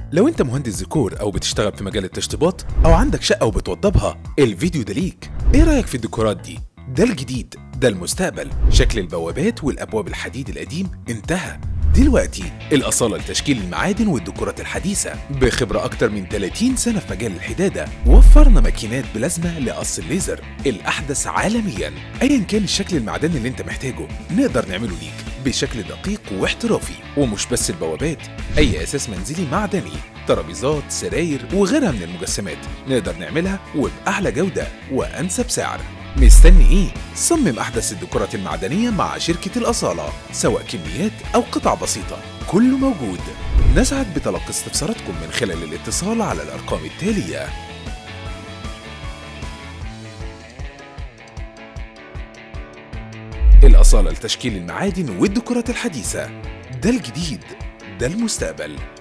لو انت مهندس ديكور او بتشتغل في مجال التشطيبات او عندك شقه وبتوضبها الفيديو ده ليك ايه رايك في الديكورات دي ده الجديد ده المستقبل شكل البوابات والابواب الحديد القديم انتهى دلوقتي الأصالة لتشكيل المعادن والديكورات الحديثة بخبرة أكتر من 30 سنة في مجال الحدادة وفرنا ماكينات بلازما لقص الليزر الأحدث عالميا أيا كان الشكل المعدني اللي أنت محتاجه نقدر نعمله ليك بشكل دقيق واحترافي ومش بس البوابات أي أساس منزلي معدني ترابيزات سراير وغيرها من المجسمات نقدر نعملها وبأعلى جودة وأنسب سعر مستني ايه؟ صمم احدث الديكورات المعدنية مع شركة الأصالة سواء كميات أو قطع بسيطة كله موجود نسعد بتلقي استفساراتكم من خلال الاتصال على الأرقام التالية الأصالة لتشكيل المعادن والديكورات الحديثة ده الجديد ده المستقبل